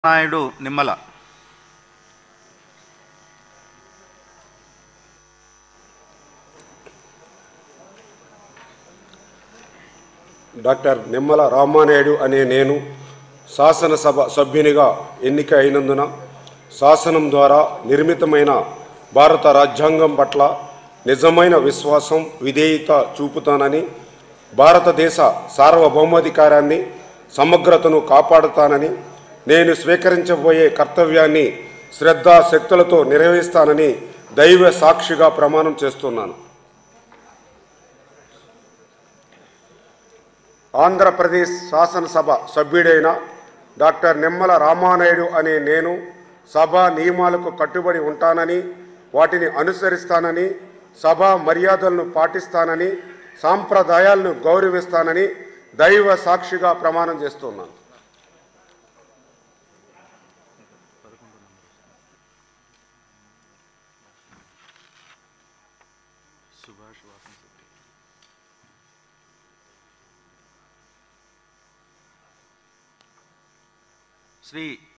Naidu Nimmala doctor Nimmala Ramanaidu అనే నేను శాసనసభ సభ్యునిగా ఎన్నిక అయినందున శాసనం ద్వారా నిర్మితమైన భారత రాజ్యాంగం పట్ల నిజమైన విశ్వాసం విధేయత చూపుతానని భారతదేశ సార్వభౌమాధికారాన్ని సమగ్రతను కాపాడుతానని నేను స్వీకరించబోయే కర్తవ్యాన్ని శ్రద్ధాశక్తులతో నిర్వహిస్తానని దైవ సాక్షిగా ప్రమాణం చేస్తున్నాను ఆంధ్రప్రదేశ్ శాసనసభ సభ్యుడైన డాక్టర్ నిమ్మల రామానాయుడు అనే నేను సభా నియమాలకు కట్టుబడి ఉంటానని వాటిని అనుసరిస్తానని సభా మర్యాదలను పాటిస్తానని సాంప్రదాయాలను గౌరవిస్తానని దైవ సాక్షిగా ప్రమాణం చేస్తున్నాను శ్రీ